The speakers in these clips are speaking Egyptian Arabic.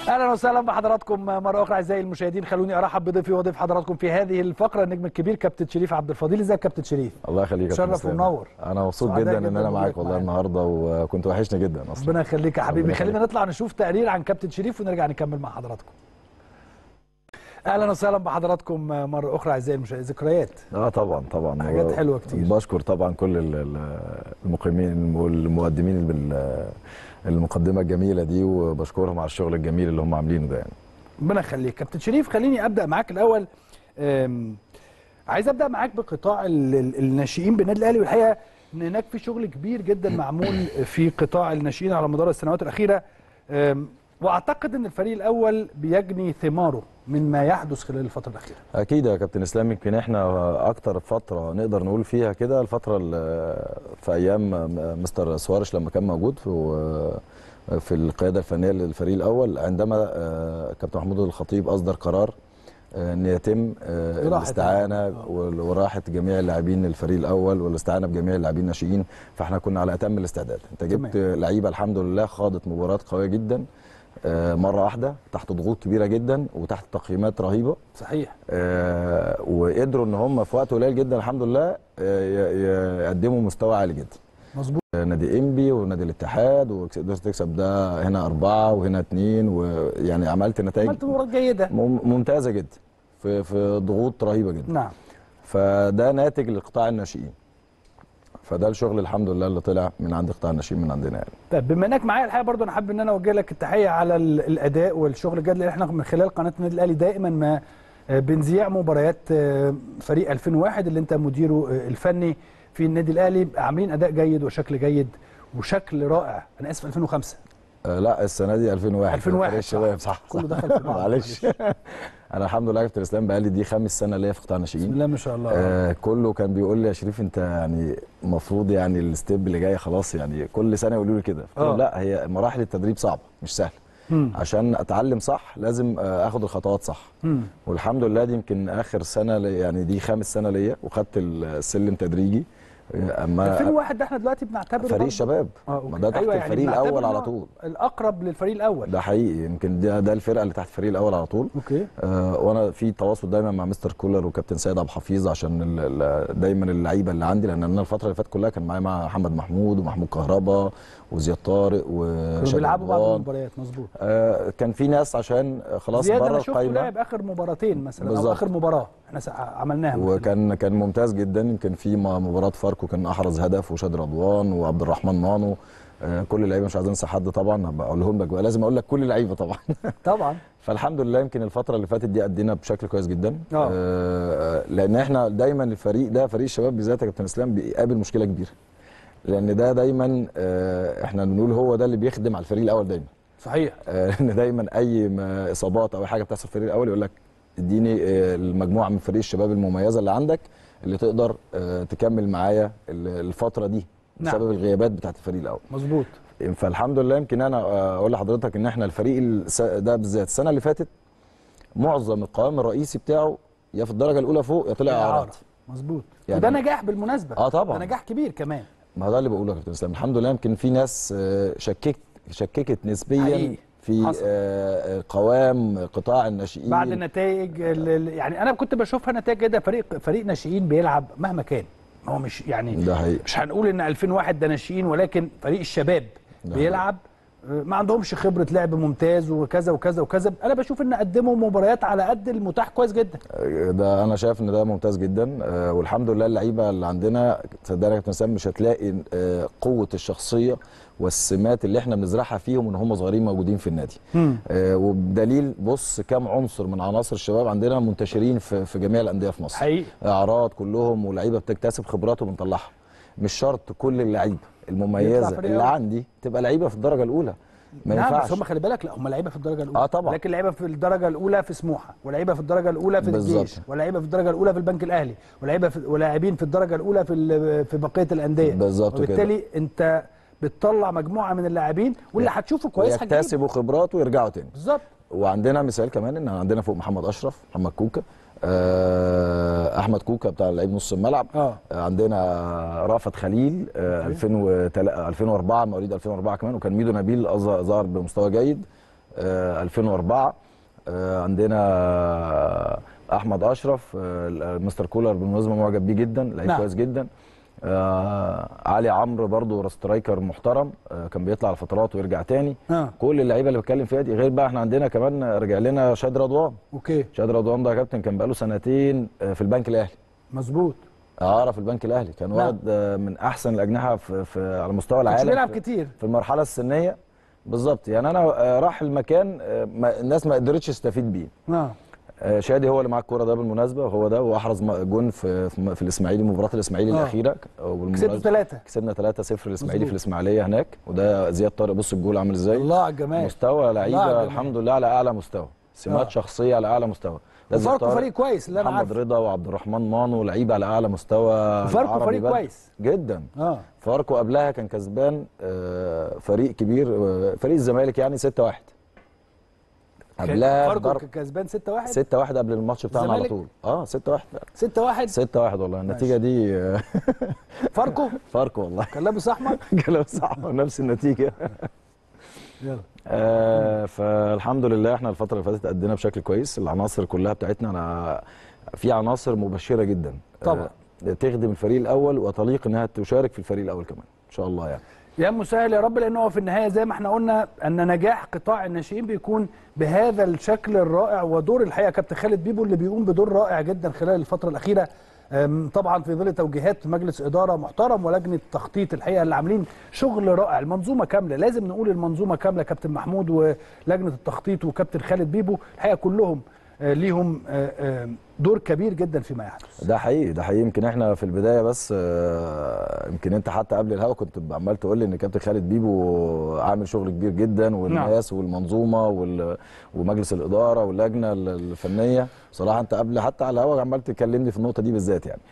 اهلا وسهلا بحضراتكم مره اخرى اعزائي المشاهدين خلوني ارحب بضيفي وضيف حضراتكم في هذه الفقره النجم الكبير كابتن شريف عبد الفضيل ازيك كابتن شريف الله يخليك يا شرف كابتن إسلام. ومنور. انا مبسوط سعداء جدا ان جداً انا بوجودك معاك والله معانا. النهارده وكنت وحشني جدا اصلا ربنا يخليك يا حبيبي ربنا خلينا يخليك. نطلع نشوف تقرير عن كابتن شريف ونرجع نكمل مع حضراتكم اهلا وسهلا بحضراتكم مره اخرى اعزائي المشاهدين ذكريات اه طبعا طبعا حاجات و- حلوة كتير. بشكر طبعا كل ال- ال- المقيمين والمقدمين بال- المقدمه الجميله دي وبشكرهم على الشغل الجميل اللي هم عاملينه ده يعني ربنا يخليك كابتن شريف خليني ابدا معاك الاول أم، عايز ابدا معاك بقطاع ال- ال- الناشئين بالنادي الاهلي والحقيقه ان هناك في شغل كبير جدا معمول في قطاع الناشئين على مدار السنوات الاخيره أم، واعتقد ان الفريق الاول بيجني ثماره مما يحدث خلال الفتره الاخيره اكيد يا كابتن اسلام يمكن احنا اكتر فتره نقدر نقول فيها كده الفتره اللي في ايام مستر سوارش لما كان موجود في في القياده الفنيه للفريق الاول عندما آه، كابتن محمود الخطيب اصدر قرار آه، ان يتم آه، إراحة الاستعانه آه. وال- وراحه جميع اللاعبين الفريق الاول والاستعانه بجميع اللاعبين الناشئين فاحنا كنا على اتم الاستعداد انت جبت لعيبه الحمد لله خاضت مباراه قويه جدا آه، مره واحده تحت ضغوط كبيره جدا وتحت تقييمات رهيبه صحيح آه، وقدروا ان هم في وقت قليل جدا الحمد لله آه، ي- يقدموا مستوى عالي جدا مظبوط آه، نادي انبي ونادي الاتحاد وقدرت تكسب ده هنا اربعه وهنا اثنين ويعني عملت نتائج عملت مباراه جيده مم- ممتازه جدا في في ضغوط رهيبه جدا نعم فده ناتج لقطاع الناشئين فده الشغل الحمد لله اللي طلع من عند قطاع الناشئين من عندنا يعني طيب بما انك معايا الحقيقه برضو انا حابب ان انا اوجه لك التحيه على ال- الاداء والشغل الجاد اللي احنا من خلال قناه النادي الاهلي دائما ما آه، بنذيع مباريات آه، فريق 2001 اللي انت مديره آه، الفني في النادي الاهلي عاملين اداء جيد وشكل جيد وشكل رائع انا اسف 2005 آه لا السنه دي 2001 2001 فريق الشباب صح, كله صح. دخل في بعض. معلش انا الحمد لله كابتن اسلام بقالي دي خامس سنه ليا في قطاع بسم الناشئين الله ما شاء الله آه كله كان بيقول لي يا شريف انت يعني المفروض يعني الستيب اللي جاي خلاص يعني كل سنه يقولوا لي كده قلت لهم آه. لا هي مراحل التدريب صعبه مش سهله مم. عشان اتعلم صح لازم آه اخد الخطوات صح مم. والحمد لله دي يمكن اخر سنه لي يعني دي خامس سنه ليا وخدت السلم تدريجي آه، اما 2001 ده احنا دلوقتي بنعتبره فريق برضو- الشباب آه، أوكي. ما ده تحت أيوة يعني الفريق بنعتبر الاول على إنه طول الاقرب للفريق الاول ده حقيقي يمكن ده, ده الفرقه اللي تحت الفريق الاول على طول اوكي آه وانا في تواصل دايما مع مستر كولر وكابتن سيد عبد الحفيظ عشان ال- ال- دايما اللعيبه اللي عندي لان انا الفتره اللي فاتت كلها كان معايا مع محمد محمود ومحمود كهربا وزياد طارق كانوا وشادي بيلعبوا بعض رضوان. المباريات مظبوط آه كان في ناس عشان خلاص زياد بره انا شفته القايمه لعب اخر مباراتين مثلا او بالظبط. اخر مباراه احنا سا- عملناها من خلال- وكان كان ممتاز جدا يمكن في م- مباراه فاركو كان احرز هدف وشاد رضوان وعبد الرحمن مانو آه كل اللعيبه مش عايز انسى حد طبعا هبقى اقولهم لك بقى لازم اقول لك كل اللعيبه طبعا طبعا فالحمد لله يمكن الفتره اللي فاتت دي ادينا بشكل كويس جدا آه. آه لان احنا دايما الفريق ده فريق الشباب بالذات يا كابتن اسلام بيقابل مشكله كبيره لان ده دايما آه احنا بنقول هو ده اللي بيخدم على الفريق الاول دايما صحيح آه، لان دايما اي ما اصابات او اي حاجه بتحصل في الفريق الاول يقول لك اديني آه، المجموعه من فريق الشباب المميزه اللي عندك اللي تقدر آه، تكمل معايا ال- الفتره دي نعم. بسبب الغيابات بتاعت الفريق الاول مظبوط فالحمد لله يمكن انا آه، اقول لحضرتك ان احنا الفريق الس- ده بالذات السنه اللي فاتت معظم القوام الرئيسي بتاعه يا في الدرجه الاولى فوق يا طلع اعراض مظبوط يعني- وده نجاح بالمناسبه اه طبعا ده نجاح كبير كمان ما هو ده اللي بقوله يا كابتن اسلام الحمد لله يمكن في ناس آه، شككت شككت نسبيا حقيقي. في حصل. آه، آه، قوام قطاع الناشئين بعد النتائج ال- ال- يعني انا كنت بشوفها نتائج كده فريق فريق ناشئين بيلعب مهما كان هو مش يعني ده حقيقي مش هنقول ان 2001 ده ناشئين ولكن فريق الشباب ده بيلعب آه، ما عندهمش خبره لعب ممتاز وكذا وكذا وكذا انا بشوف ان قدموا مباريات على قد المتاح كويس جدا ده انا شايف ان ده ممتاز جدا آه، والحمد لله اللعيبه اللي عندنا صدقني يا كابتن سام مش هتلاقي آه، قوه الشخصيه والسمات اللي احنا بنزرعها فيهم ان هم صغيرين موجودين في النادي آه، وبدليل بص كام عنصر من عناصر الشباب عندنا منتشرين في في جميع الانديه في مصر حقيقي اعراض كلهم ولاعيبه بتكتسب خبرات وبنطلعها مش شرط كل اللعيبه يطلع المميزه فريق اللي أول. عندي تبقى لعيبه في الدرجه الاولى ما نعم ينفعش بس هم خلي بالك لا هم لعيبه في الدرجه الاولى آه طبعا. لكن لعيبه في الدرجه الاولى في سموحه ولعيبه في الدرجه الاولى في بالظبط. الجيش ولعيبه في الدرجه الاولى في البنك الاهلي ولعيبه في ولاعبين في الدرجه الاولى في ال- في بقيه الانديه بالظبط كده. وبالتالي انت بتطلع مجموعه من اللاعبين واللي هتشوفه كويس هتجيبه يكتسبوا خبرات ويرجعوا تاني بالظبط وعندنا مثال كمان ان عندنا فوق محمد اشرف محمد كوكا آه، احمد كوكا بتاع لعيب نص الملعب اه آه، عندنا رافت خليل آه، 2003 2004 مواليد 2004 كمان وكان ميدو نبيل أظ- ظهر بمستوى جيد آه، 2004 آه، عندنا احمد اشرف آه، مستر كولر بالمناسبه معجب بيه جدا لعيب نعم. كويس جدا آه، علي عمرو برضو سترايكر محترم آه، كان بيطلع على فترات ويرجع تاني اه كل اللعيبه اللي بتكلم فيها دي غير بقى احنا عندنا كمان رجع لنا شاد رضوان اوكي شاد رضوان ده يا كابتن كان بقاله سنتين آه، في البنك الاهلي مظبوط اه في البنك الاهلي كان نعم. واحد آه، من احسن الاجنحه في, في على مستوى كنتش العالم بيلعب في- كتير في المرحله السنيه بالظبط يعني انا آه، راح المكان آه، ما الناس ما قدرتش تستفيد بيه اه آه، شادي هو اللي معاه الكوره ده بالمناسبه هو ده واحرز م- جون في في, في الاسماعيلي مباراه الاسماعيلي آه. الاخيره كسبتوا ثلاثه كسبنا 3-0 الاسماعيلي مظبوط. في الاسماعيليه هناك وده زياد طارق بص الجول عامل ازاي الله على الجمال مستوى الله على لعيبه الجمال. الحمد لله على اعلى مستوى سمات آه. شخصيه على اعلى مستوى ده زياد وفاركو طارق، فريق كويس اللي انا محمد عارفه رضا وعبد الرحمن مانو لعيبه على اعلى مستوى وفاركو العربي فريق بدر. كويس جدا اه فاركو قبلها كان كسبان آه، فريق كبير آه، فريق الزمالك يعني 6-1 قبلها فاركو ضرب كان كسبان 6 1 6 1 قبل الماتش بتاعنا على الزمالك؟ طول اه 6 1 6 1 6 1 والله النتيجه دي آه، فاركو فاركو والله كان لابس احمر كلام صح نفس النتيجه يلا آه فالحمد لله احنا الفتره اللي فاتت ادينا بشكل كويس العناصر كلها بتاعتنا انا في عناصر مبشره جدا طبعا. آه تخدم الفريق الاول وتليق انها تشارك في الفريق الاول كمان ان شاء الله يعني يا مسهل يا رب لان هو في النهايه زي ما احنا قلنا ان نجاح قطاع الناشئين بيكون بهذا الشكل الرائع ودور الحقيقه كابتن خالد بيبو اللي بيقوم بدور رائع جدا خلال الفتره الاخيره أم، طبعا في ظل توجيهات مجلس اداره محترم ولجنه تخطيط الحقيقه اللي عاملين شغل رائع المنظومه كامله لازم نقول المنظومه كامله كابتن محمود ولجنه التخطيط وكابتن خالد بيبو الحقيقه كلهم آه، ليهم آه، آه، دور كبير جدا فيما يحدث ده حقيقي ده حقيقي يمكن احنا في البدايه بس آه، يمكن انت حتى قبل الهوا كنت عمال تقول لي ان كابتن خالد بيبو عامل شغل كبير جدا والناس والمنظومه وال- ومجلس الاداره واللجنه ال- الفنيه بصراحه انت قبل حتى على الهوا عمال تكلمني في النقطه دي بالذات يعني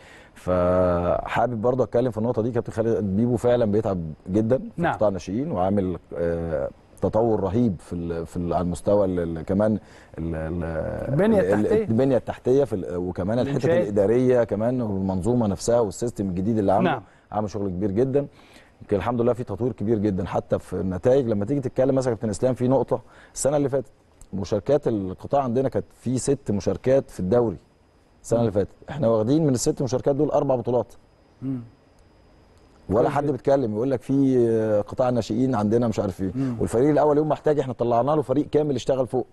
فحابب برضه اتكلم في النقطه دي كابتن خالد بيبو فعلا بيتعب جدا في نعم. قطاع الناشئين وعامل آه، تطور رهيب في ال في ال على المستوى ال- ال- كمان ال- ال- البنية ال- التحتية. البنيه التحتيه في ال- وكمان الحته الإنشاءات. الاداريه كمان والمنظومه نفسها والسيستم الجديد اللي عامله نعم. عامل شغل كبير جدا يمكن الحمد لله في تطوير كبير جدا حتى في النتائج لما تيجي تتكلم مثلا يا كابتن اسلام في نقطه السنه اللي فاتت مشاركات القطاع عندنا كانت في ست مشاركات في الدوري السنه اللي فاتت احنا واخدين من الست مشاركات دول اربع بطولات مم. ولا كويس حد جدا. بيتكلم يقول لك في آه، قطاع الناشئين عندنا مش عارف ايه مم. والفريق الاول يوم محتاج احنا طلعنا له فريق كامل يشتغل فوق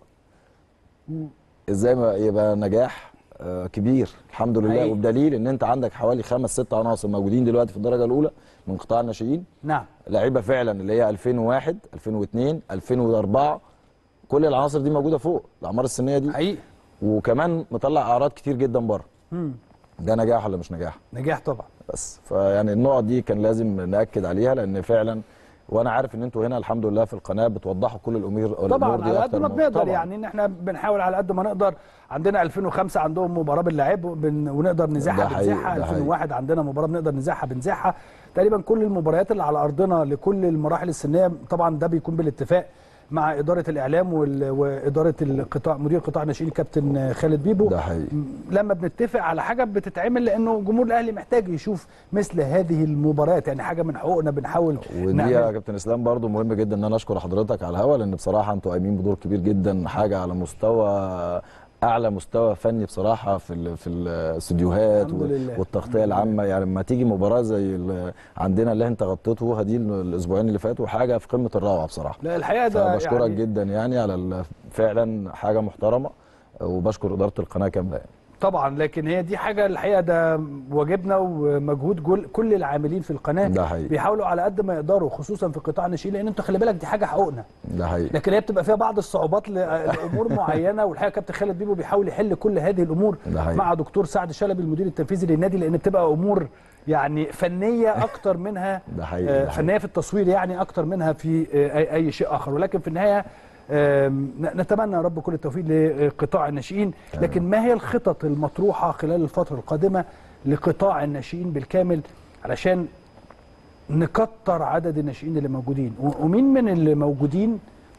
مم. ازاي ما يبقى نجاح آه، كبير الحمد لله حقيقي. وبدليل ان انت عندك حوالي خمس ست عناصر موجودين دلوقتي في الدرجه الاولى من قطاع الناشئين نعم لعيبه فعلا اللي هي 2001 2002 2004 كل العناصر دي موجوده فوق الاعمار السنيه دي حقيقي وكمان مطلع اعراض كتير جدا بره مم. ده نجاح ولا مش نجاح نجاح طبعا بس فيعني النقط دي كان لازم ناكد عليها لان فعلا وانا عارف ان انتوا هنا الحمد لله في القناه بتوضحوا كل الامور الامور طبعا دي على قد أكتر ما من- بنقدر طبعاً. يعني ان احنا بنحاول على قد ما نقدر عندنا 2005 عندهم مباراه باللعب وبن- ونقدر ده نزاحها حقيقي، بنزاحها ده حقيقي. 2001 عندنا مباراه بنقدر نزاحها بنزاحها تقريبا كل المباريات اللي على ارضنا لكل المراحل السنيه طبعا ده بيكون بالاتفاق مع اداره الاعلام وال- واداره القطاع مدير قطاع الناشئين كابتن خالد بيبو ده حقيقي م- لما بنتفق على حاجه بتتعمل لانه جمهور الاهلي محتاج يشوف مثل هذه المباريات يعني حاجه من حقوقنا بنحاول ودي نعمل يا كابتن اسلام برضو مهم جدا ان انا اشكر حضرتك على الهوا لان بصراحه انتوا قايمين بدور كبير جدا حاجه على مستوى اعلى مستوى فني بصراحه في ال في الاستديوهات الحمد وال- لله. والتغطيه العامه يعني لما تيجي مباراه زي ال- عندنا اللي انت غطيته دي الاسبوعين اللي فاتوا حاجه في قمه الروعه بصراحه لا الحقيقه ده فبشكرك يعني جدا يعني على ال- فعلا حاجه محترمه وبشكر اداره القناه كامله يعني. طبعا لكن هي دي حاجه الحقيقه ده واجبنا ومجهود جل كل العاملين في القناه ده حقيقي بيحاولوا على قد ما يقدروا خصوصا في قطاع الناشئين لان انتوا خلي بالك دي حاجه حقوقنا ده حقيقي لكن هي بتبقى فيها بعض الصعوبات ل- لامور معينه والحقيقه كابتن خالد بيبو بيحاول يحل كل هذه الامور ده حقيقي. مع دكتور سعد شلبي المدير التنفيذي للنادي لان بتبقى امور يعني فنيه اكتر منها ده حقيقي آه، ده حقيقي. فنيه في التصوير يعني اكتر منها في آه، اي أي شيء اخر ولكن في النهايه آم، ن- نتمنى يا رب كل التوفيق لقطاع الناشئين لكن ما هي الخطط المطروحه خلال الفتره القادمه لقطاع الناشئين بالكامل علشان نكتر عدد الناشئين اللي موجودين و- ومين من اللي موجودين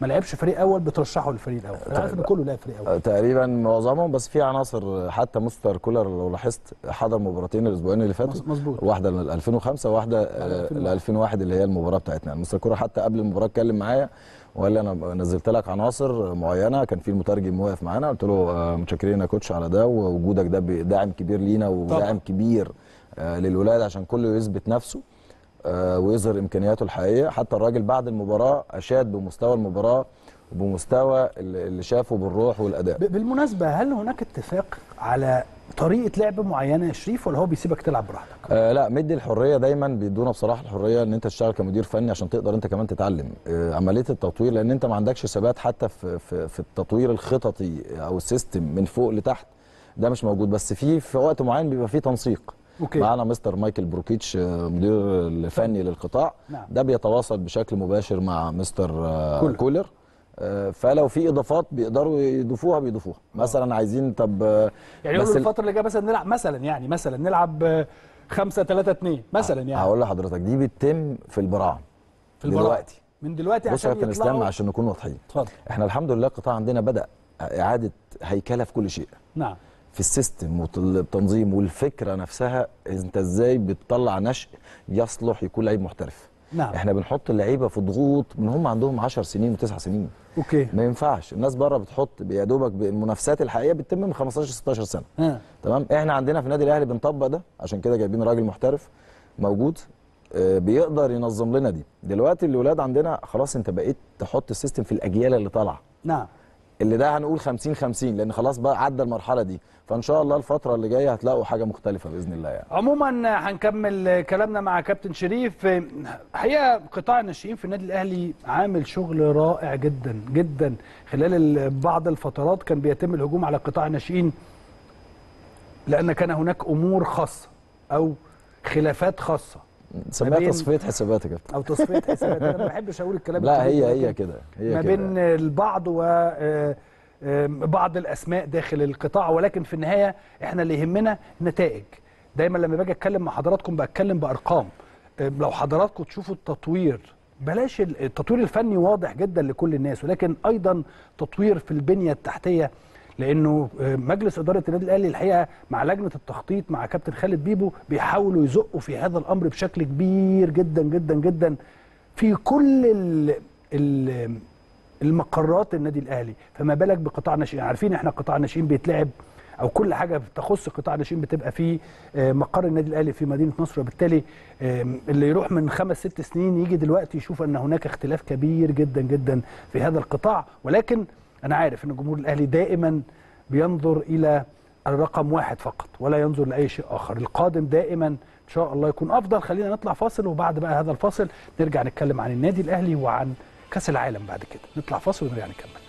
ما لعبش فريق اول بترشحه للفريق الاول انا عارف ان كله لعب فريق اول آه، تقريبا معظمهم بس في عناصر حتى مستر كولر لو لاحظت حضر مباراتين الاسبوعين اللي فاتوا مظبوط واحده ل 2005 وواحده ل 2001 اللي هي المباراه بتاعتنا مستر كولر حتى قبل المباراه اتكلم معايا وقال لي انا نزلت لك عناصر معينه كان في المترجم واقف معانا قلت له آه، متشكرين يا كوتش على ده ووجودك ده بي- داعم كبير لينا وداعم كبير آه، للولاد عشان كله يثبت نفسه آه، ويظهر امكانياته الحقيقيه حتى الراجل بعد المباراه اشاد بمستوى المباراه وبمستوى اللي اللي شافه بالروح والاداء ب- بالمناسبه هل هناك اتفاق على طريقه لعب معينه يا شريف ولا هو بيسيبك تلعب براحتك آه لا مدي الحريه دايما بيدونا بصراحه الحريه ان انت تشتغل كمدير فني عشان تقدر انت كمان تتعلم آه عمليه التطوير لان انت ما عندكش ثبات حتى في في, في التطوير الخططي او السيستم من فوق لتحت ده مش موجود بس في في وقت معين بيبقى فيه تنسيق اوكي معانا مستر مايكل بروكيتش آه، مدير الفني للقطاع نعم. ده بيتواصل بشكل مباشر مع مستر آه، كولر. كولر آه، فلو في اضافات بيقدروا يضيفوها بيضيفوها مثلا عايزين طب آه، يعني بس يقولوا ال- الفتره اللي جايه مثلا نلعب مثلا يعني مثلا نلعب 5 3 2 مثلا يعني هقول لحضرتك دي بتتم في البراعم في البراعم. دلوقتي من دلوقتي بص يا عشان كابتن اسلام يطلعوا عشان نكون واضحين اتفضل احنا الحمد لله القطاع عندنا بدا اعاده هيكله في كل شيء نعم في السيستم والتنظيم والفكره نفسها انت ازاي بتطلع نشء يصلح يكون لعيب محترف نعم احنا بنحط اللعيبه في ضغوط من هم عندهم 10 سنين و9 سنين اوكي ما ينفعش الناس بره بتحط يا دوبك المنافسات الحقيقيه بتتم من 15 16 سنه ها تمام احنا عندنا في النادي الاهلي بنطبق ده عشان كده جايبين راجل محترف موجود آه، بيقدر ينظم لنا دي دلوقتي الاولاد عندنا خلاص انت بقيت تحط السيستم في الاجيال اللي طالعه نعم اللي ده هنقول 50 50 لان خلاص بقى عدى المرحله دي فان شاء الله الفتره اللي جايه هتلاقوا حاجه مختلفه باذن الله يعني عموما هنكمل كلامنا مع كابتن شريف حقيقه قطاع الناشئين في النادي الاهلي عامل شغل رائع جدا جدا خلال ال- بعض الفترات كان بيتم الهجوم على قطاع الناشئين لان كان هناك امور خاصه او خلافات خاصه سميها بين- تصفيه حسابات يا كابتن او تصفيه حسابات انا ما بحبش اقول الكلام لا الكبير هي ده، هي لكن كده هي ما كده بين البعض و آه، آه، بعض الاسماء داخل القطاع ولكن في النهايه احنا اللي يهمنا نتائج دايما لما باجي اتكلم مع حضراتكم بتكلم بارقام آه، لو حضراتكم تشوفوا التطوير بلاش ال- التطوير الفني واضح جدا لكل الناس ولكن ايضا تطوير في البنيه التحتيه لانه آه، مجلس اداره النادي الاهلي الحقيقه مع لجنه التخطيط مع كابتن خالد بيبو بيحاولوا يزقوا في هذا الامر بشكل كبير جدا جدا جدا في كل ال ال المقرات النادي الاهلي فما بالك بقطاع الناشئين عارفين احنا قطاع الناشئين بيتلعب او كل حاجه تخص قطاع الناشئين بتبقى في آه، مقر النادي الاهلي في مدينه نصر وبالتالي آم، اللي يروح من خمس ست سنين يجي دلوقتي يشوف ان هناك اختلاف كبير جدا جدا في هذا القطاع ولكن انا عارف ان جمهور الاهلي دائما بينظر الى الرقم واحد فقط ولا ينظر لاي شيء اخر القادم دائما ان شاء الله يكون افضل خلينا نطلع فاصل وبعد بقى هذا الفاصل نرجع نتكلم عن النادي الاهلي وعن كاس العالم بعد كده نطلع فاصل ونرجع نكمل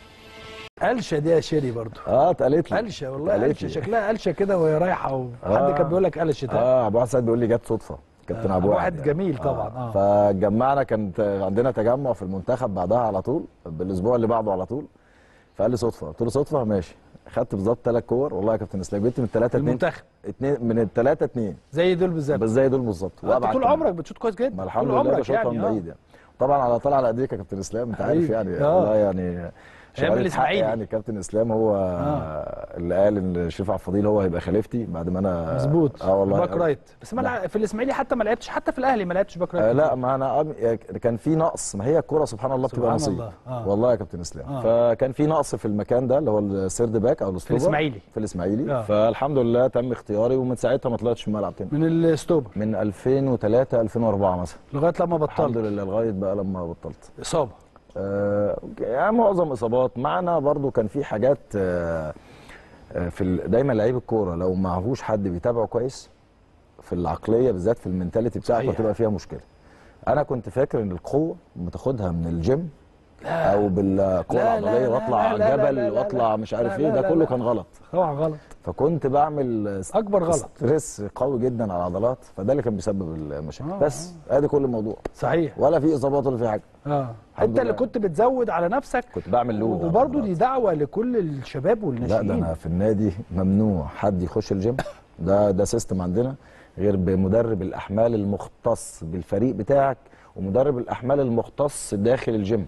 قلشه دي يا شيري برضو اه اتقالت لي قلشه والله اتقالت قلشه لي. شكلها قلشه كده وهي رايحه وحد آه. كان بيقول لك قلشه ها؟ اه ابو واحد سعد بيقول لي جت صدفه كابتن آه، ابو أبو واحد واحد جميل طبعاً، آه. فجمعنا كانت عندنا تجمع في المنتخب بعدها على طول بالاسبوع اللي بعده على طول فقال لي صدفه قلت له صدفه ماشي خدت بالظبط ثلاث كور والله يا كابتن اسلام جبت من الثلاثه اثنين المنتخب اتنين من الثلاثه اثنين زي دول بالظبط بس زي دول بالظبط انت وأبعد طول كمان. عمرك بتشوط كويس جدا ما الحمد طول لله عمرك بشوطها يعني من آه. بعيد يعني طبعا على طلع على ايديك يا كابتن اسلام انت عارف حبيبي. يعني آه. والله يعني شهادة حق الإسماعيلي. يعني كابتن اسلام هو آه. اللي قال ان شريف عبد الفضيل هو هيبقى خليفتي بعد ما انا مظبوط اه والله باك رايت بس ما لع- في الاسماعيلي حتى ما لعبتش حتى في الاهلي ما لعبتش باك رايت آه كتير. لا ما انا أم- كان في نقص ما هي الكوره سبحان الله بتبقى سبحان نصيب الله. آه. والله يا كابتن اسلام آه. فكان في نقص في المكان ده اللي هو السيرد باك او الاسلوبه الإسماعيلي. في الاسماعيلي آه. فالحمد لله تم اختياري ومن ساعتها ما طلعتش في الملعب تاني من الستوبر من 2003 2004 مثلا لغايه لما الحمد بطلت لله لغايه بقى لما بطلت اصابه آه يعني معظم اصابات معنا برضو كان في حاجات آه آه، في ال- دايما لعيب الكوره لو معهوش حد بيتابعه كويس في العقليه بالذات في المنتاليتي بتاعته صحيح. هتبقى فيها مشكله انا كنت فاكر ان القوه بتاخدها من الجيم او بالقوه لا، لا، العضليه لا، واطلع لا، لا، لا، جبل لا، واطلع مش عارف لا، ايه لا، ده لا، كله لا. كان غلط طبعا غلط فكنت بعمل اكبر غلط ستريس قوي جدا على العضلات فده اللي كان بيسبب المشاكل آه، بس ادي كل الموضوع صحيح ولا في اصابات ولا في حاجه اه الحمد انت اللي لله. كنت بتزود على نفسك كنت بعمل لود على وبرضه دي العضلات. دعوه لكل الشباب لا والناشئين ده انا في النادي ممنوع حد يخش الجيم ده ده سيستم عندنا غير بمدرب الاحمال المختص بالفريق بتاعك ومدرب الاحمال المختص داخل الجيم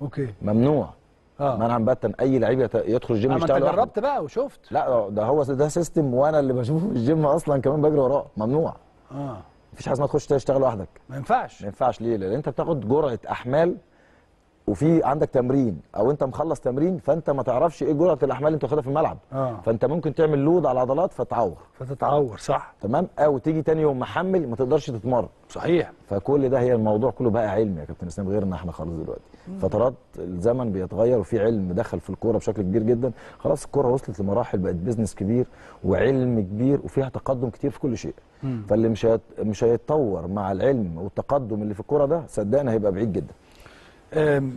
اوكي ممنوع اه منعا باتا اي لعيب يت- يدخل الجيم آه، ما انت يشتغل لوحده. جربت بقى وشفت لا ده هو ده سيستم وانا اللي بشوفه في الجيم اصلا كمان بجري وراه ممنوع اه مفيش حاجه اسمها تخش تشتغل لوحدك ما ينفعش ما ينفعش ليه لان انت بتاخد جرعه احمال وفي عندك تمرين او انت مخلص تمرين فانت ما تعرفش ايه جرعه الاحمال اللي انت واخدها في الملعب اه فانت ممكن تعمل لود على العضلات فتعور فتتعور صح تمام او تيجي تاني يوم محمل ما تقدرش تتمرن صحيح فكل ده هي الموضوع كله بقى علم يا كابتن اسلام غيرنا احنا خالص دلوقتي فترات الزمن بيتغير وفي علم دخل في الكوره بشكل كبير جدا خلاص الكوره وصلت لمراحل بقت بيزنس كبير وعلم كبير وفيها تقدم كتير في كل شيء مم. فاللي مش هيت... مش هيتطور مع العلم والتقدم اللي في الكوره ده صدقني هيبقى بعيد جدا أم،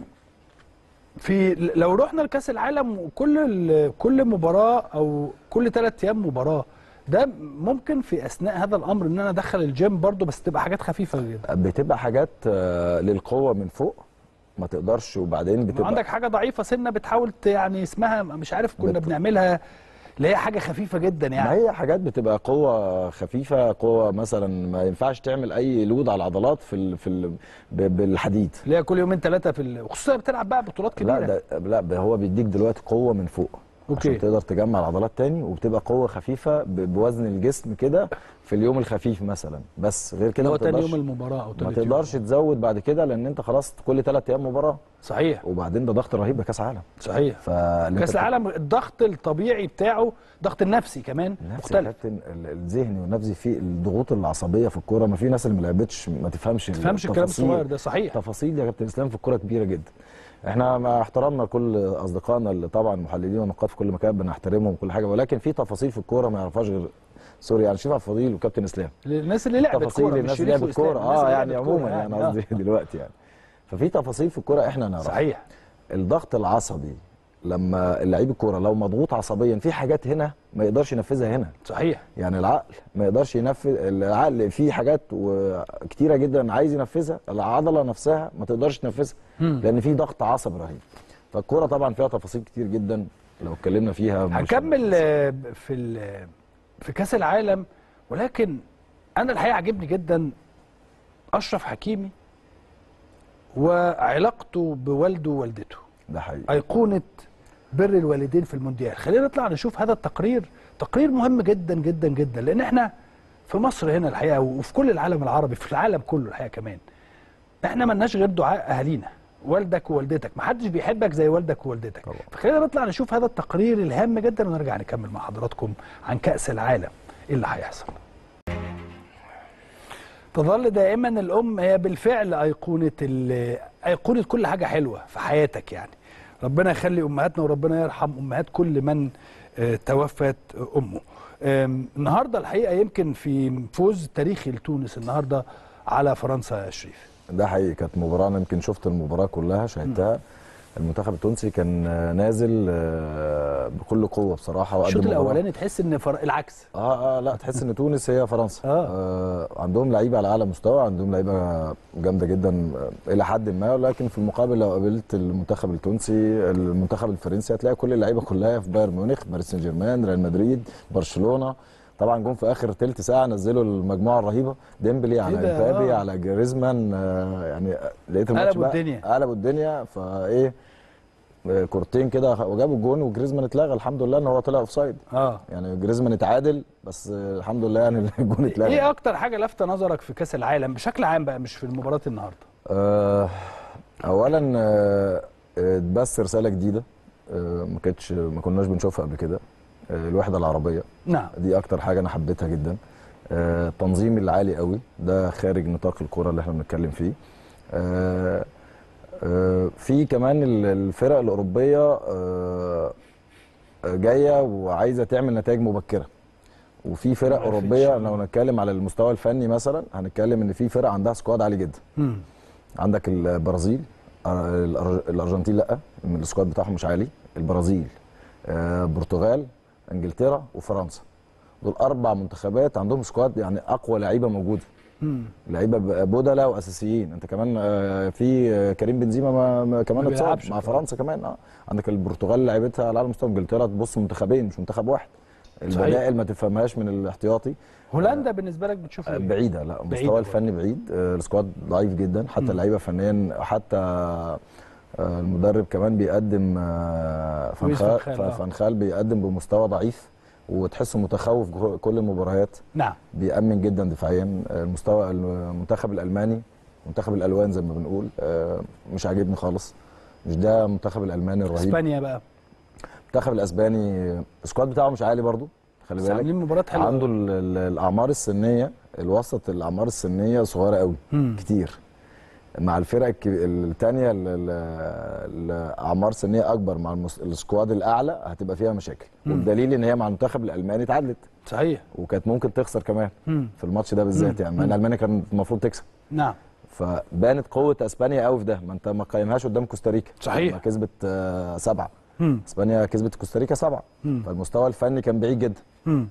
في لو رحنا لكاس العالم وكل ال- كل مباراه او كل ثلاث ايام مباراه ده ممكن في اثناء هذا الامر ان انا ادخل الجيم برضو بس تبقى حاجات خفيفه جدا بتبقى حاجات آه، للقوه من فوق ما تقدرش وبعدين بتبقى عندك حاجه ضعيفه سنه بتحاول ت- يعني اسمها مش عارف كنا بت- بنعملها اللي هي حاجه خفيفه جدا ما يعني هي حاجات بتبقى قوة خفيفة قوة مثلا ما ينفعش تعمل أي لود على العضلات في ال في ال ب- بالحديد اللي هي كل يومين ثلاثه في ال- وخصوصا بتلعب بقى بطولات كبيره لا ده لا ده هو بيديك دلوقتي قوة من فوق أوكي. عشان تقدر تجمع العضلات تاني وبتبقى قوة خفيفة ب- بوزن الجسم كده في اليوم الخفيف مثلا بس غير كده اللي هو ما تاني تقدرش يوم المباراه او ما تالت يوم تقدرش تزود بعد كده لأن أنت خلاص كل ثلاث أيام مباراة صحيح وبعدين ده ضغط رهيب ده كأس عالم صحيح فاللي كاس أنت العالم الضغط الطبيعي بتاعه الضغط النفسي كمان نفس يا مختلف كابتن ال- الذهني والنفسي في الضغوط العصبيه في الكوره ما في ناس اللي ما لعبتش ما تفهمش ما تفهمش الكلام التفاصيل. الصغير ده صحيح تفاصيل يا كابتن اسلام في الكوره كبيره جدا احنا مع احترامنا لكل اصدقائنا اللي طبعا محللين ونقاد في كل مكان بنحترمهم وكل حاجه ولكن في تفاصيل في الكوره ما يعرفهاش غير سوري يعني شريف عبد الفضيل وكابتن اسلام الناس اللي لعبت تفاصيل كوره مش الناس شريف اللي لعبت وإسلام، كوره الناس اه اللي يعني لعبت عموما كورة يعني آه. قصدي دلوقتي يعني ففي تفاصيل في الكوره احنا نعرفها صحيح الضغط العصبي لما اللعيب الكوره لو مضغوط عصبيا في حاجات هنا ما يقدرش ينفذها هنا صحيح يعني العقل ما يقدرش ينفذ العقل فيه حاجات و- كتيره جدا عايز ينفذها العضله نفسها ما تقدرش تنفذها مم. لان في ضغط عصبي رهيب فالكوره طبعا فيها تفاصيل كتير جدا لو اتكلمنا فيها مش- هنكمل آه، في ال- في كاس العالم ولكن انا الحقيقه عجبني جدا اشرف حكيمي وعلاقته بوالده ووالدته ده حقيقي ايقونه بر الوالدين في المونديال خلينا نطلع نشوف هذا التقرير تقرير مهم جدا جدا جدا لان احنا في مصر هنا الحقيقه وفي كل العالم العربي في العالم كله الحقيقه كمان احنا ملناش غير دعاء اهالينا والدك ووالدتك محدش بيحبك زي والدك ووالدتك طبعا. فخلينا نطلع نشوف هذا التقرير الهام جدا ونرجع نكمل مع حضراتكم عن كأس العالم ايه اللي هيحصل تظل دائما الام هي بالفعل ايقونه ال- ايقونه كل حاجه حلوه في حياتك يعني ربنا يخلي امهاتنا وربنا يرحم امهات كل من آه، توفت امه آم، النهارده الحقيقه يمكن في فوز تاريخي لتونس النهارده على فرنسا يا شريف ده حقيقي كانت مباراه انا يمكن شفت المباراه كلها شاهدتها المنتخب التونسي كان آه، نازل آه، بكل قوه بصراحه وقدم الشوط مباراة. الاولاني تحس ان فر... العكس اه اه لا تحس ان تونس هي فرنسا آه. آه عندهم لعيبه على اعلى مستوى عندهم لعيبه جامده جدا آه، الى حد ما ولكن في المقابل لو قابلت المنتخب التونسي المنتخب الفرنسي هتلاقي كل اللعيبه كلها في بايرن ميونخ باريس سان جيرمان ريال مدريد برشلونه طبعا جم في اخر ثلث ساعه نزلوا المجموعه الرهيبه ديمبلي على ده؟ امبابي آه. على جريزمان آه يعني لقيت الماتش قلبوا بقى- الدنيا. قلبوا الدنيا فايه آه، كورتين كده وجابوا الجون وجريزمان اتلغى الحمد لله ان هو طلع اوف سايد اه يعني جريزمان اتعادل بس آه، الحمد لله يعني الجون اتلغى ايه اكتر حاجه لافته نظرك في كاس العالم بشكل عام بقى مش في مباراه النهارده آه، اولا آه، آه، اتبث رساله جديده آه، ما كانتش ما كناش بنشوفها قبل كده آه، الوحده العربيه نعم دي اكتر حاجه انا حبيتها جدا آه، التنظيم العالي قوي ده خارج نطاق الكوره اللي احنا بنتكلم فيه آه، آه، في كمان ال- الفرق الاوروبيه آه، آه، جايه وعايزه تعمل نتائج مبكره وفي فرق ما عرفتش. اوروبيه لو نتكلم على المستوى الفني مثلا هنتكلم ان في فرق عندها سكواد عالي جدا مم. عندك البرازيل آه، الأر- الارجنتين لا السكواد بتاعهم مش عالي البرازيل آه، البرتغال انجلترا وفرنسا دول اربع منتخبات عندهم سكواد يعني اقوى لعيبه موجوده مم. لعيبه ب- بدلاء واساسيين انت كمان آه، في آه، كريم بنزيما ما ما كمان ما اتصاب بيلعبش مع بصراحة. فرنسا كمان اه عندك البرتغال لعيبتها على اعلى مستوى انجلترا تبص منتخبين مش منتخب واحد البدائل ما تفهمهاش من الاحتياطي هولندا بالنسبه لك بتشوف آه، ايه؟ بعيده لا بعيدة مستوى الفني بعيد آه، السكواد ضعيف جدا حتى مم. اللعيبه فنيا حتى آه، المدرب كمان بيقدم آه، لويس فنخال فان خال، آه. فنخال بيقدم بمستوى ضعيف وتحسه متخوف جو- كل المباريات نعم بيأمن جدا دفاعيا آه، المستوى المنتخب الألماني منتخب الألوان زي ما بنقول آه، مش عاجبني خالص مش ده المنتخب الألماني الرهيب اسبانيا بقى المنتخب الأسباني السكواد بتاعه مش عالي برضو خلي بس بالك عاملين مباراه حلوه عنده ال- ال- الأعمار السنية الوسط الأعمار السنية صغيرة قوي مم. كتير مع الفرق الك- التانية ال- ال- الأعمار سنية أكبر مع المس- السكواد الأعلى هتبقى فيها مشاكل مم. والدليل إن هي مع المنتخب الألماني اتعادلت صحيح وكانت ممكن تخسر كمان مم. في الماتش ده بالذات مم. يعني مع ان مم. المانيا كانت المفروض تكسب نعم فبانت قوه اسبانيا قوي في ده ما انت ما قيمهاش قدام كوستاريكا صحيح. لما كسبت آه، سبعه مم. اسبانيا كسبت كوستاريكا سبعه مم. فالمستوى الفني كان بعيد جدا مم.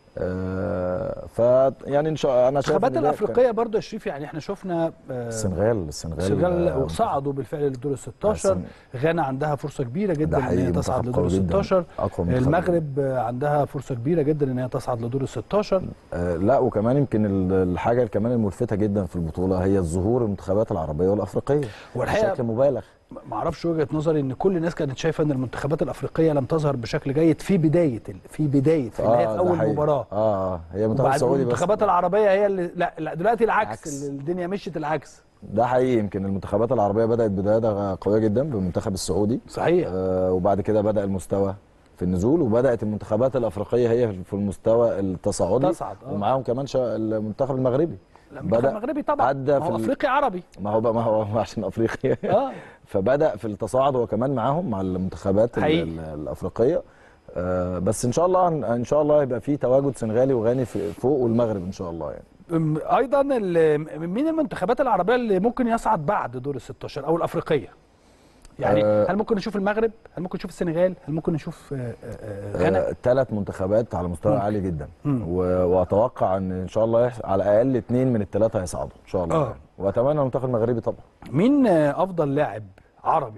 آه، ف يعني ان شاء انا شايف الانتخابات إن ده كان- الافريقيه برضو يا شريف يعني احنا شفنا آه، السنغال السنغال السنغال آه، صعدوا بالفعل للدور ال 16 السن- غانا عندها فرصه كبيره جدا ده ان هي حقيقي تصعد منتخب لدور ال قوي جدا 16 اقوى منتخب. المغرب آه، عندها فرصه كبيره جدا ان هي تصعد لدور ال 16 آه، لا وكمان يمكن ال- الحاجه كمان الملفته جدا في البطوله هي الظهور المنتخبات العربيه والافريقيه والحقيقة بشكل مبالغ ما اعرفش وجهه نظري ان كل الناس كانت شايفه ان المنتخبات الافريقيه لم تظهر بشكل جيد في بدايه ال- في بدايه في اللي هي في ده اول حقيقي. مباراه اه اه هي المنتخب وبعد السعودي بس المنتخبات العربيه هي اللي لا لا دلوقتي العكس عكس. الدنيا مشيت العكس ده حقيقي يمكن المنتخبات العربيه بدات بدايه قويه جدا بالمنتخب السعودي صحيح آه وبعد كده بدا المستوى في النزول وبدات المنتخبات الافريقيه هي في المستوى التصاعدي تصعد، آه. ومعاهم كمان شا- المنتخب المغربي المنتخب بدأ المغربي طبعا عدى ما في هو ال- افريقي عربي ما هو بقى ما هو عشان افريقيا اه فبدا في التصاعد هو كمان معاهم مع المنتخبات ال- حقيقي. ال- الافريقيه آه بس ان شاء الله ان شاء الله يبقى في تواجد سنغالي وغاني في فوق والمغرب ان شاء الله يعني أم، ايضا ال- مين المنتخبات العربيه اللي ممكن يصعد بعد دور ال 16 او الافريقيه يعني آه. هل ممكن نشوف المغرب هل ممكن نشوف السنغال هل ممكن نشوف آه، آه، آه، غانا ثلاث منتخبات على مستوى مم. عالي جدا مم. و- واتوقع ان ان شاء الله يحصل على الاقل اثنين من الثلاثه هيصعدوا ان شاء الله آه. يعني. واتمنى المنتخب المغربي طبعا مين آه، افضل لاعب عربي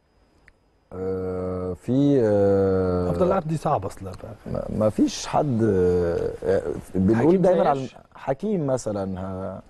آه، في آه، افضل لاعب دي صعبه اصلا ما- ما فيش حد آه، آه، بنقول حكيم دايما على زياش؟ حكيم مثلا ها-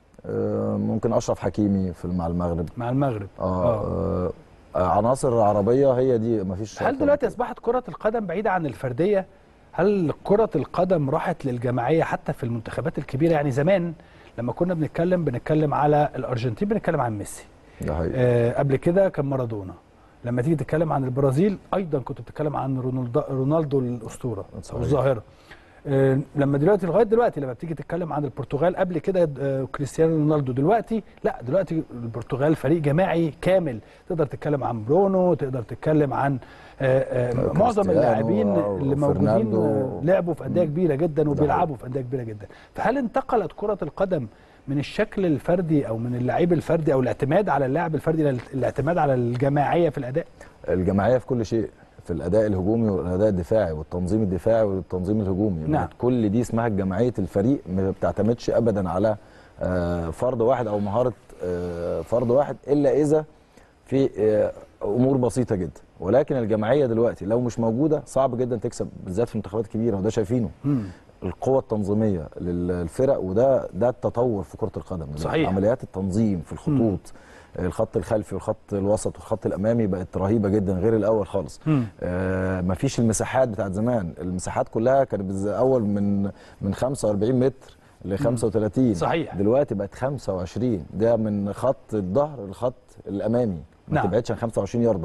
آه، ممكن اشرف حكيمي في مع المغرب مع المغرب اه, آه. آه عناصر عربيه هي دي ما فيش هل دلوقتي اصبحت كره القدم بعيده عن الفرديه هل كره القدم راحت للجماعيه حتى في المنتخبات الكبيره يعني زمان لما كنا بنتكلم بنتكلم على الارجنتين بنتكلم عن ميسي ده حقيقي آه قبل كده كان مارادونا لما تيجي تتكلم عن البرازيل ايضا كنت بتتكلم عن رونالدو رونالدو الاسطوره او صحيح. الظاهره آه لما دلوقتي لغايه دلوقتي لما بتيجي تتكلم عن البرتغال قبل كده آه كريستيانو رونالدو دلوقتي لا دلوقتي البرتغال فريق جماعي كامل تقدر تتكلم عن برونو تقدر تتكلم عن آه آه معظم كريستيانو اللاعبين اللي موجودين وفرناندو. آه لعبوا في انديه كبيره جدا ده وبيلعبوا في انديه كبيره جدا فهل انتقلت كره القدم من الشكل الفردي او من اللعيب الفردي او الاعتماد على اللاعب الفردي الى الاعتماد على الجماعيه في الاداء الجماعيه في كل شيء في الاداء الهجومي والاداء الدفاعي والتنظيم الدفاعي والتنظيم الهجومي نعم. كل دي اسمها جماعيه الفريق ما بتعتمدش ابدا على آه، فرد واحد او مهاره آه، فرد واحد الا اذا في آه، امور بسيطه جدا ولكن الجماعيه دلوقتي لو مش موجوده صعب جدا تكسب بالذات في منتخبات كبيره وده شايفينه مم. القوة التنظيمية للفرق وده ده التطور في كرة القدم صحيح. عمليات التنظيم في الخطوط الخط الخلفي والخط الوسط والخط الامامي بقت رهيبه جدا غير الاول خالص مم. آه مفيش المساحات بتاعت زمان المساحات كلها كانت بالز- اول من من 45 متر ل 35 صحيح. دلوقتي بقت 25 ده من خط الظهر للخط الامامي ما نعم. تبعدش عن 25 يارده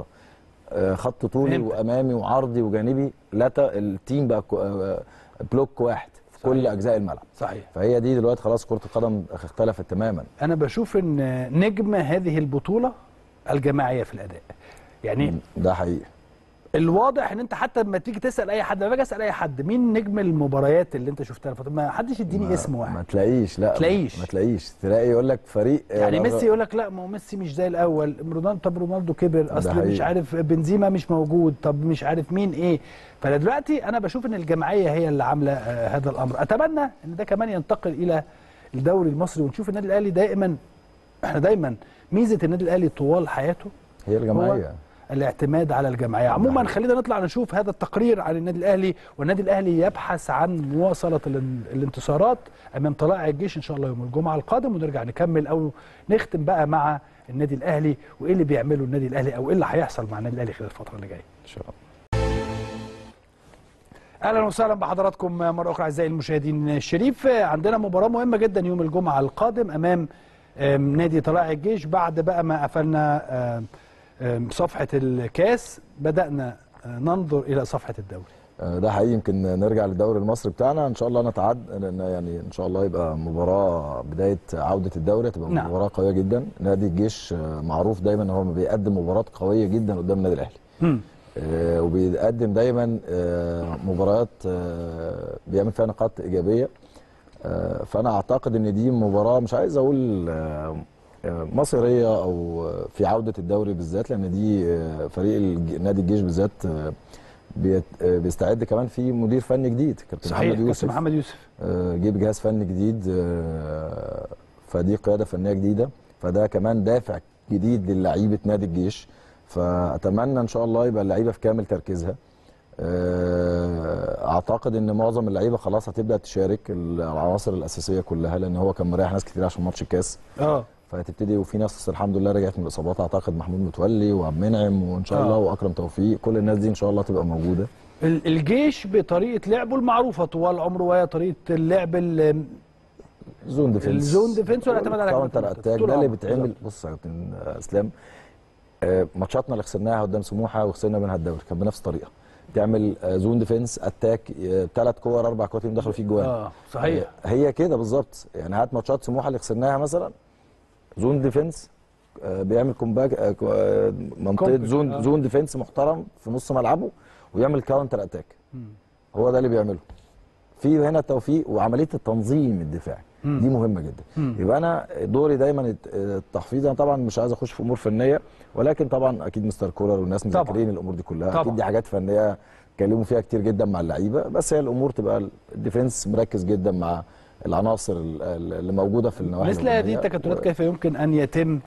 آه خط طولي فهمتك. وامامي وعرضي وجانبي لا ت- التيم بقى كو- آه، بلوك واحد في كل صحيح. اجزاء الملعب صحيح فهي دي دلوقتي خلاص كره القدم اختلفت تماما انا بشوف ان نجم هذه البطوله الجماعيه في الاداء يعني ده حقيقي الواضح ان انت حتى لما تيجي تسال اي حد لما باجي اسال اي حد مين نجم المباريات اللي انت شفتها طب ما حدش يديني ما- اسم ما واحد تلاقيش لا تلاقيش. ما تلاقيش تلاقي يقول لك فريق يعني آه، ميسي يقول لك لا ما هو ميسي مش زي الاول رونالدو طب رونالدو كبر اصل حقيقي. مش عارف بنزيما مش موجود طب مش عارف مين ايه فدلوقتي انا بشوف ان الجماعيه هي اللي عامله آه هذا الامر اتمنى ان ده كمان ينتقل الى الدوري المصري ونشوف النادي الاهلي دائما احنا دايما ميزه النادي الاهلي طوال حياته هي الجماعيه الاعتماد على الجمعيه عموما خلينا نطلع نشوف هذا التقرير عن النادي الاهلي والنادي الاهلي يبحث عن مواصله الان- الانتصارات امام طلائع الجيش ان شاء الله يوم الجمعه القادم ونرجع نكمل او نختم بقى مع النادي الاهلي وايه اللي بيعمله النادي الاهلي او ايه اللي هيحصل مع النادي الاهلي خلال الفتره اللي جايه ان شاء الله اهلا وسهلا بحضراتكم مره اخرى اعزائي المشاهدين الشريف عندنا مباراه مهمه جدا يوم الجمعه القادم امام آم، نادي طلائع الجيش بعد بقى ما قفلنا آم، آم، صفحه الكاس بدانا آه، ننظر الى صفحه الدوري آه، ده حقيقي يمكن نرجع للدوري المصري بتاعنا ان شاء الله نتعد لأن يعني ان شاء الله يبقى مباراه بدايه عوده الدوري تبقى نعم. مباراه قويه جدا نادي الجيش آه، معروف دايما ان هو بيقدم مباراه قويه جدا قدام النادي الاهلي مم. آه، وبيقدم دايما آه، مباريات آه، بيعمل فيها نقاط ايجابيه آه، فانا اعتقد ان دي مباراه مش عايز اقول آه، آه، مصيريه او آه، في عوده الدوري بالذات لان دي آه، فريق الج- نادي الجيش بالذات آه، بيت- آه، بيستعد كمان في مدير فني جديد كابتن صحيح محمد كابتن يوسف محمد يوسف آه، جيب جهاز فني جديد آه، فدي قياده فنيه جديده فده كمان دافع جديد للعيبه نادي الجيش فاتمنى ان شاء الله يبقى اللعيبه في كامل تركيزها آه، اعتقد ان معظم اللعيبه خلاص هتبدا تشارك العناصر الاساسيه كلها لان هو كان مريح ناس كتير عشان ماتش الكاس اه فهتبتدي وفي ناس الحمد لله رجعت من الاصابات اعتقد محمود متولي وعبد المنعم وان شاء آه. الله واكرم توفيق كل الناس دي ان شاء الله تبقى موجوده ال- الجيش بطريقه لعبه المعروفه طوال عمره وهي طريقه اللعب ال- زون ديفنس الزون ديفنس والاعتماد على هجمات كاونتر المرتدة. اتاك طول ده اللي عمره. بيتعمل بالظبط. بص يا كابتن اسلام آه، ماتشاتنا اللي خسرناها قدام سموحه وخسرنا منها الدوري كان بنفس الطريقه تعمل آه، زون ديفنس اتاك ثلاث كور اربع كور دخلوا فيه جوان اه صحيح آه، هي كده بالظبط يعني هات ماتشات سموحه اللي خسرناها مثلا زون ديفنس آه، بيعمل كومباك آه، كو- آه، منطقه كومباك، زون آه. زون ديفنس محترم في نص ملعبه ويعمل كاونتر اتاك مم. هو ده اللي بيعمله في هنا التوفيق وعمليه التنظيم الدفاعي مم. دي مهمه جدا مم. يبقى انا دوري دايما الت- التحفيظ انا طبعا مش عايز اخش في امور فنيه ولكن طبعا اكيد مستر كولر والناس طبعاً. مذاكرين الامور دي كلها طبعاً. اكيد دي حاجات فنيه اتكلموا فيها كتير جدا مع اللعيبه بس هي الامور تبقى الديفنس مركز جدا مع العناصر ال- ال- اللي موجوده في النواحي مثل هذه الهجومية. التكتلات و- كيف يمكن ان يتم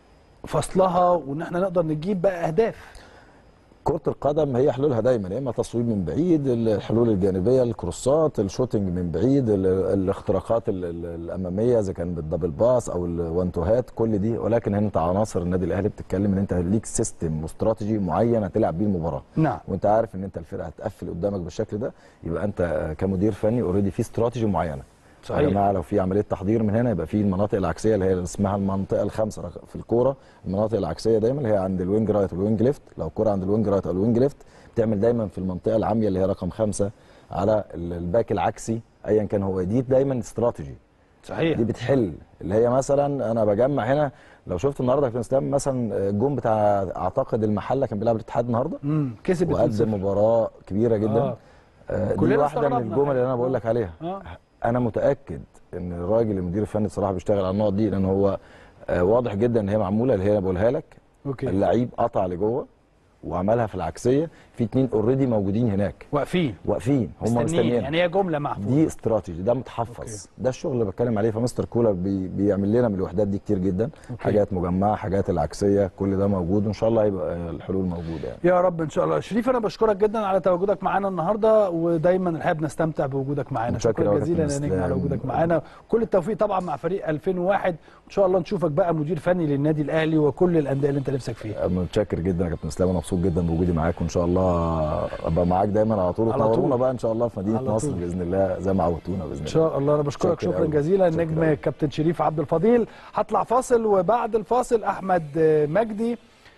فصلها وان احنا نقدر نجيب بقى اهداف كرة القدم هي حلولها دايما يا اما تصويب من بعيد الحلول الجانبيه الكروسات الشوتنج من بعيد ال- الاختراقات ال- ال- الاماميه اذا كان بالدبل باس او الوانتوهات كل دي ولكن انت عناصر النادي الاهلي بتتكلم ان انت ليك سيستم واستراتيجي معين هتلعب بيه المباراه نعم وانت عارف ان انت الفرقه هتقفل قدامك بالشكل ده يبقى انت كمدير فني اوريدي في استراتيجي معينه صحيح. يا جماعه لو في عمليه تحضير من هنا يبقى في المناطق العكسيه اللي هي اسمها المنطقه الخامسه رق- في الكوره المناطق العكسيه دايما اللي هي عند الوينج رايت والوينج ليفت لو الكوره عند الوينج رايت او الوينج ليفت بتعمل دايما في المنطقه العاميه اللي هي رقم خمسة على ال- الباك العكسي ايا كان هو دي دايما استراتيجي صحيح دي بتحل اللي هي مثلا انا بجمع هنا لو شفت النهارده يا كابتن اسلام مثلا الجون بتاع اعتقد المحله كان بيلعب الاتحاد النهارده امم كسب 2-0. وقدم مباراه كبيره جدا آه. آه. دي كلنا واحده من استغربنا الجمل اللي انا الحقيقة. بقول لك عليها اه انا متاكد ان الراجل المدير الفني بصراحه بيشتغل على النقط دي لان هو آه واضح جدا ان هي معموله اللي هي انا بقولها لك اوكي اللعيب قطع لجوه وعملها في العكسيه في اتنين اوريدي موجودين هناك واقفين واقفين هم مستنيين مستنيين يعني هي جمله محفوظه دي استراتيجي ده متحفظ أوكي. ده الشغل اللي بتكلم عليه فمستر كولر بي بيعمل لنا من الوحدات دي كتير جدا أوكي. حاجات مجمعه حاجات العكسيه كل ده موجود وان شاء الله هيبقى الحلول موجوده يعني يا رب ان شاء الله شريف انا بشكرك جدا على تواجدك معانا النهارده ودايما الحقيقه بنستمتع بوجودك معانا متشكر شكرا أوي يا جزيلا يا كابتن نجم على إسلام. وجودك معانا كل التوفيق طبعا مع فريق 2001 وان شاء الله نشوفك بقى مدير فني للنادي الاهلي وكل الانديه اللي انت نفسك فيها متشكر جدا يا كابتن اسلام انا مبسوط جدا بوجودي معاك وان شاء الله ابقى معاك دايما على طول على طول. وتنورونا بقى ان شاء الله في مدينه على نصر طول. باذن الله زي ما عودتونا باذن الله ان شاء الله انا بشكرك شكرا شكرا أوي. جزيلا شكرا النجم أوي. كابتن شريف عبد الفضيل هطلع فاصل وبعد الفاصل احمد مجدي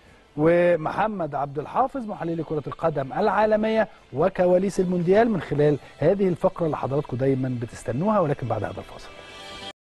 ومحمد عبد الحافظ محلل كرة القدم العالمية وكواليس المونديال من خلال هذه الفقرة اللي حضراتكم دايما بتستنوها ولكن بعد هذا الفاصل